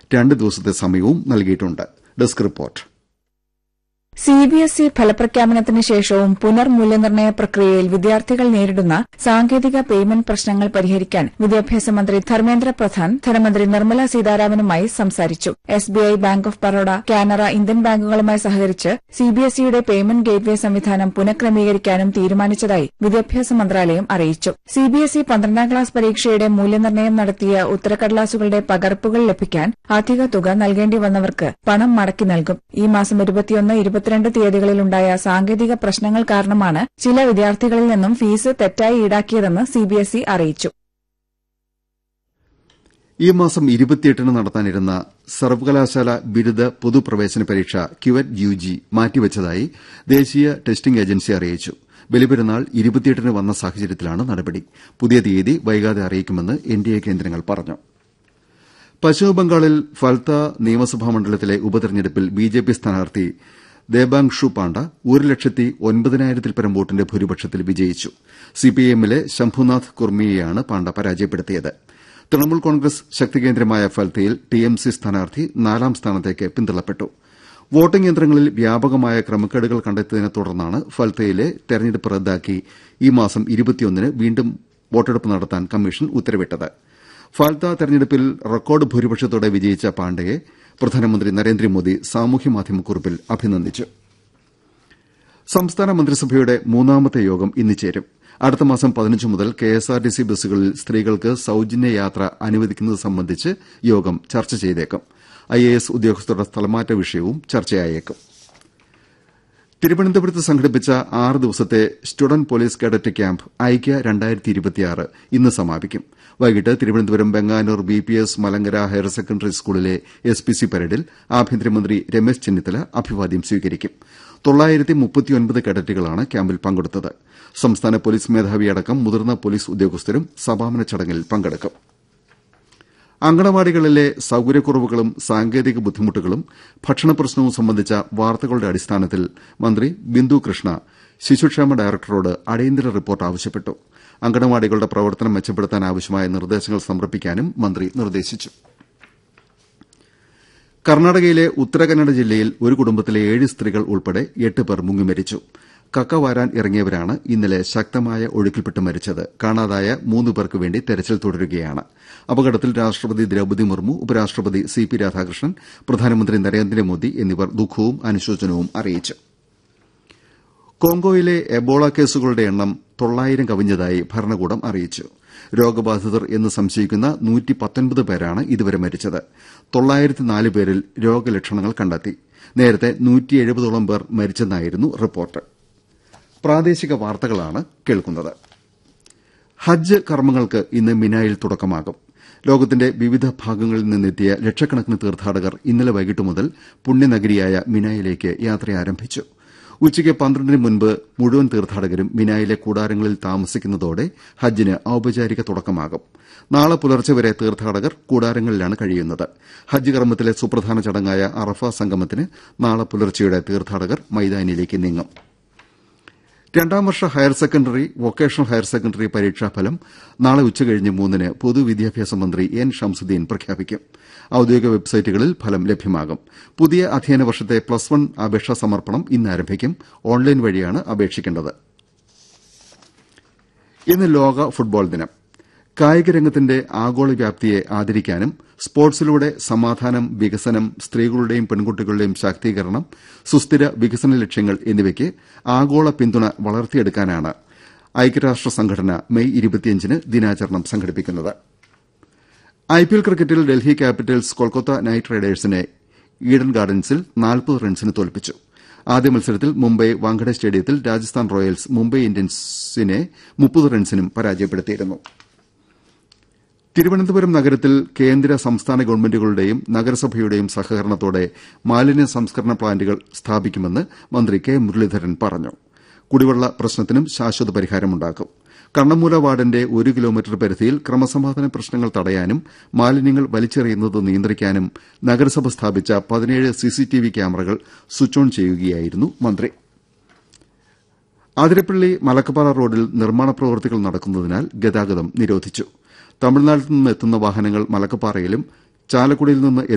രണ്ട് ദിവസത്തെ സമയവും നൽകിയിട്ടുണ്ട് desk report C B S E ഫലപ്രഖ്യാപനത്തിന് ശേഷവും പുനർമൂല്യനിർണ്ണയ പ്രക്രിയയിൽ വിദ്യാർത്ഥികൾ നേരിടുന്ന സാങ്കേതിക പേയ്മെന്റ് പ്രശ്നങ്ങൾ പരിഹരിക്കാൻ വിദ്യാഭ്യാസ മന്ത്രി ധർമ്മേന്ദ്ര പ്രധാൻ ധനമന്ത്രി നിർമ്മല സീതാരാമനുമായി സംസാരിച്ചു S B I bank of Baroda Canara Indian ബാങ്കുകളുമായി സഹകരിച്ച് സി ബി എസ് ഇയുടെ പേയ്മെന്റ് ഗേറ്റ്വേ സംവിധാനം പുനഃക്രമീകരിക്കാനും തീരുമാനിച്ചതായി വിദ്യാഭ്യാസ മന്ത്രാലയം അറിയിച്ചു സി ബി എസ് ഇ പന്ത്രണ്ടാം ക്ലാസ് പരീക്ഷയുടെ മൂല്യനിർണ്ണയം നടത്തിയ ഉത്തരക്കടലാസുകളുടെ പകർപ്പുകൾ ലഭിക്കാൻ അധിക തുക നൽകേണ്ടി വന്നവർക്ക് പണം മടക്കി നൽകും ഈ മാസം ഇരുപത്തിയൊന്ന് ഇരുപത്തിരണ്ട് തീയതികളിലുണ്ടായ സാങ്കേതിക പ്രശ്നങ്ങൾ കാരണമാണ് ചില വിദ്യാർത്ഥികളിൽ നിന്നും ഫീസ് തെറ്റായി ഈടാക്കിയതെന്ന് സിബിഎസ്ഇ അറിയിച്ചു ഈ മാസം ഇരുപത്തിയെട്ടിന് നടത്താനിരുന്ന സർവകലാശാല ബിരുദ പൊതുപ്രവേശന പരീക്ഷ ക്യുവറ്റ് യു ജി മാറ്റിവച്ചതായി ദേശീയ ടെസ്റ്റിംഗ് ഏജൻസി അറിയിച്ചു ബലിപെരുന്നാൾ ഇരുപത്തിയെട്ടിന് വന്ന സാഹചര്യത്തിലാണ് നടപടി പുതിയ തീയതി വൈകാതെ അറിയിക്കുമെന്ന് എൻഡിഎ കേന്ദ്രങ്ങൾ പറഞ്ഞു പശ്ചിമബംഗാളിൽ ഫൽത്ത നിയമസഭാ മണ്ഡലത്തിലെ ഉപതെരഞ്ഞെടുപ്പിൽ ബിജെപി സ്ഥാനാർത്ഥി ദേബാങ്ഷു പാണ്ഡ ഒരു ലക്ഷത്തി ഒൻപതിനായിരത്തിൽ പരം വോട്ടിന്റെ ഭൂരിപക്ഷത്തിൽ വിജയിച്ചു സിപിഐഎമ്മിലെ ശംഭുനാഥ് കുർമിയെയാണ് പാണ്ഡ പരാജയപ്പെടുത്തിയത് തൃണമൂൽ കോൺഗ്രസ് ശക്തികേന്ദ്രമായ ഫൽത്തയിൽ ടിഎംസി സ്ഥാനാർത്ഥി നാലാം സ്ഥാനത്തേക്ക് പിന്തള്ളപ്പെട്ടു വോട്ടിംഗ് യന്ത്രങ്ങളിൽ വ്യാപകമായ ക്രമക്കേടുകൾ കണ്ടെത്തിയതിനെ തുടർന്നാണ് ഫൽത്തയിലെ തെരഞ്ഞെടുപ്പ് റദ്ദാക്കി ഈ മാസം ഇരുപത്തിയൊന്നിന് വീണ്ടും വോട്ടെടുപ്പ് നടത്താൻ കമ്മീഷൻ ഉത്തരവിട്ടത് ഫാൽത്ത തെരഞ്ഞെടുപ്പിൽ റെക്കോർഡ് ഭൂരിപക്ഷത്തോടെ വിജയിച്ച പാണ്ഡയെ പ്രധാനമന്ത്രി നരേന്ദ്രമോദി സാമൂഹ്യമാധ്യമക്കുറിപ്പിൽ അഭിനന്ദിച്ചു സംസ്ഥാന മന്ത്രിസഭയുടെ മൂന്നാമത്തെ യോഗം ഇന്ന് ചേരും അടുത്ത മാസം പതിനഞ്ച് മുതൽ കെഎസ്ആർടിസി ബസ്സുകളിൽ സ്ത്രീകൾക്ക് സൌജന്യ യാത്ര അനുവദിക്കുന്നത് സംബന്ധിച്ച് യോഗം ചർച്ച ചെയ്തേക്കും ഐഎഎസ് ഉദ്യോഗസ്ഥരുടെ സ്ഥലമാറ്റ വിഷയവും ചർച്ചയായേക്കും തിരുവനന്തപുരത്ത് സംഘടിപ്പിച്ച ആറ് ദിവസത്തെ സ്റ്റുഡന്റ് പോലീസ് കേഡറ്റ് ക്യാമ്പ് ഐക്യ ഇന്ന് സമാപിക്കും വൈകിട്ട് Thiruvananthapuram Venganoor B P S Malankara higher secondary സ്കൂളിലെ എസ് പി സി പരേഡിൽ ആഭ്യന്തരമന്ത്രി രമേശ് ചെന്നിത്തല അഭിവാദ്യം സ്വീകരിക്കും കേഡറ്റുകളാണ് ക്യാമ്പിൽ പങ്കെടുത്തത് സംസ്ഥാന പോലീസ് മേധാവിയടക്കം മുതിർന്ന പോലീസ് ഉദ്യോഗസ്ഥരും സമാപന ചടങ്ങിൽ പങ്കെടുക്കും അങ്കണവാടികളിലെ സൌകര്യക്കുറവുകളും സാങ്കേതിക ബുദ്ധിമുട്ടുകളും ഭക്ഷണപ്രശ്നവും സംബന്ധിച്ച വാർത്തകളുടെ അടിസ്ഥാനത്തിൽ മന്ത്രി ബിന്ദു കൃഷ്ണ ശിശുക്ഷേമ ഡയറക്ടറോട് അടിയന്തര റിപ്പോർട്ട് ആവശ്യപ്പെട്ടു അങ്കണവാടികളുടെ പ്രവർത്തനം മെച്ചപ്പെടുത്താൻ ആവശ്യമായ നിർദ്ദേശങ്ങൾ സമർപ്പിക്കാനും മന്ത്രി നിർദ്ദേശിച്ചു കർണാടകയിലെ ഉത്തരകന്നഡ ജില്ലയിൽ ഒരു കുടുംബത്തിലെ ഏഴ് സ്ത്രീകൾ ഉൾപ്പെടെ എട്ട് പേർ മുങ്ങിമരിച്ചു കക്ക വാരാൻ ഇറങ്ങിയവരാണ് ഇന്നലെ ശക്തമായ ഒഴുക്കിൽപ്പെട്ട് മരിച്ചത് കാണാതായ മൂന്ന് പേർക്ക് വേണ്ടി തെരച്ചിൽ തുടരുകയാണ് അപകടത്തിൽ രാഷ്ട്രപതി ദ്രൌപദി മുർമു ഉപരാഷ്ട്രപതി സി പി രാധാകൃഷ്ണൻ പ്രധാനമന്ത്രി നരേന്ദ്രമോദി എന്നിവർ ദുഃഖവും അനുശോചനവും അറിയിച്ചു കോങ്കോയിലെ എബോള കേസുകളുടെ എണ്ണം തൊള്ളായിരം കവിഞ്ഞതായി ഭരണകൂടം അറിയിച്ചു രോഗബാധിതർ എന്ന് സംശയിക്കുന്ന പേരാണ് ഇതുവരെ മരിച്ചത് തൊള്ളായിരത്തിനാല് പേരിൽ രോഗലക്ഷണങ്ങൾ കണ്ടെത്തി നേരത്തെ നൂറ്റിയെഴുപതോളം പേർ മരിച്ചെന്നായിരുന്നു റിപ്പോർട്ട് പ്രാദേശിക വാർത്തകളാണ് കേൾക്കുന്നത് ഹജ്ജ് കർമ്മങ്ങൾക്ക് ഇന്ന് മിനായിൽ തുടക്കമാകും ലോകത്തിന്റെ വിവിധ ഭാഗങ്ങളിൽ നിന്നെത്തിയ ലക്ഷക്കണക്കിന് തീർത്ഥാടകർ ഇന്നലെ വൈകിട്ട് മുതൽ പുണ്യനഗരിയായ മിനായിലേക്ക് യാത്ര ആരംഭിച്ചു ഉച്ചയ്ക്ക് പന്ത്രണ്ടിന് മുൻപ് മുഴുവൻ തീർത്ഥാടകരും മിനായിലെ കൂടാരങ്ങളിൽ താമസിക്കുന്നതോടെ ഹജ്ജിന് ഔപചാരിക തുടക്കമാകും നാളെ പുലർച്ചെ വരെ തീർത്ഥാടകർ കൂടാരങ്ങളിലാണ് കഴിയുന്നത് ഹജ്ജ് കർമ്മത്തിലെ സുപ്രധാന ചടങ്ങായ അറഫ സംഗമത്തിന് നാളെ പുലർച്ചെയോടെ തീർത്ഥാടകർ മൈതാനിയിലേക്ക് നീങ്ങും രണ്ടാം വർഷ higher secondary vocational higher secondary പരീക്ഷാഫലം നാളെ ഉച്ചകഴിഞ്ഞ് മൂന്നിന് പൊതുവിദ്യാഭ്യാസ മന്ത്രി എൻ ഷംസുദ്ദീൻ പ്രഖ്യാപിക്കും ഔദ്യോഗിക വെബ്സൈറ്റുകളിൽ ഫലം ലഭ്യമാകും പുതിയ അധ്യയന വർഷത്തെ പ്ലസ് വൺ അപേക്ഷാ സമർപ്പണം ഇന്ന് ആരംഭിക്കും ഓൺലൈൻ വഴിയാണ് അപേക്ഷിക്കേണ്ടത് ഇന്ന് ലോക ഫുട്ബോൾ ദിനം കായിക രംഗത്തിന്റെ ആഗോള വ്യാപ്തിയെ ആദരിക്കാനും സ്പോർട്സിലൂടെ സമാധാനം വികസനം സ്ത്രീകളുടെയും പെൺകുട്ടികളുടെയും ശാക്തീകരണം സുസ്ഥിര വികസന ലക്ഷ്യങ്ങൾ എന്നിവയ്ക്ക് ആഗോള പിന്തുണ വളർത്തിയെടുക്കാനാണ് ഐക്യരാഷ്ട്ര സംഘടന മെയ് ഇരുപത്തിയഞ്ചിന് ദിനാചരണം സംഘടിപ്പിക്കുന്നത് ഐപിഎൽ ക്രിക്കറ്റിൽ ഡൽഹി ക്യാപിറ്റൽസ് കൊൽക്കത്ത നൈറ്റ് റൈഡേഴ്സിനെ ഈഡൻ ഗാർഡൻസിൽ നാൽപ്പത് റൺസിന് തോൽപ്പിച്ചു ആദ്യ മത്സരത്തിൽ മുംബൈ വാങ്കഡെ സ്റ്റേഡിയത്തിൽ രാജസ്ഥാൻ റോയൽസ് മുംബൈ ഇന്ത്യൻസിനെ മുപ്പത് റൺസിനും പരാജയപ്പെടുത്തിയിരുന്നു തിരുവനന്തപുരം നഗരത്തിൽ കേന്ദ്ര സംസ്ഥാന ഗവൺമെന്റുകളുടെയും നഗരസഭയുടെയും സഹകരണത്തോടെ മാലിന്യ സംസ്കരണ പ്ലാന്റുകൾ സ്ഥാപിക്കുമെന്ന് മന്ത്രി കെ മുരളീധരൻ പറഞ്ഞു കുടിവെള്ള പ്രശ്നത്തിനും ശാശ്വത പരിഹാരമുണ്ടാക്കും കണ്ണമൂല വാർഡിന്റെ ഒരു കിലോമീറ്റർ പരിധിയിൽ ക്രമസമാധാന പ്രശ്നങ്ങൾ തടയാനും മാലിന്യങ്ങൾ വലിച്ചെറിയുന്നത് നിയന്ത്രിക്കാനും നഗരസഭ സ്ഥാപിച്ച പതിനേഴ് സിസിടിവി ക്യാമറകൾ സ്വിച്ച് ഓൺ ചെയ്യുകയായിരുന്നു മന്ത്രി അതിരപ്പള്ളി മലക്കപ്പാറ റോഡിൽ നിർമ്മാണ പ്രവൃത്തികൾ നടക്കുന്നതിനാൽ ഗതാഗതം നിരോധിച്ചു തമിഴ്നാട്ടിൽ നിന്ന് എത്തുന്ന വാഹനങ്ങൾ മലക്കപ്പാറയിലും ചാലക്കുടിയിൽ നിന്ന്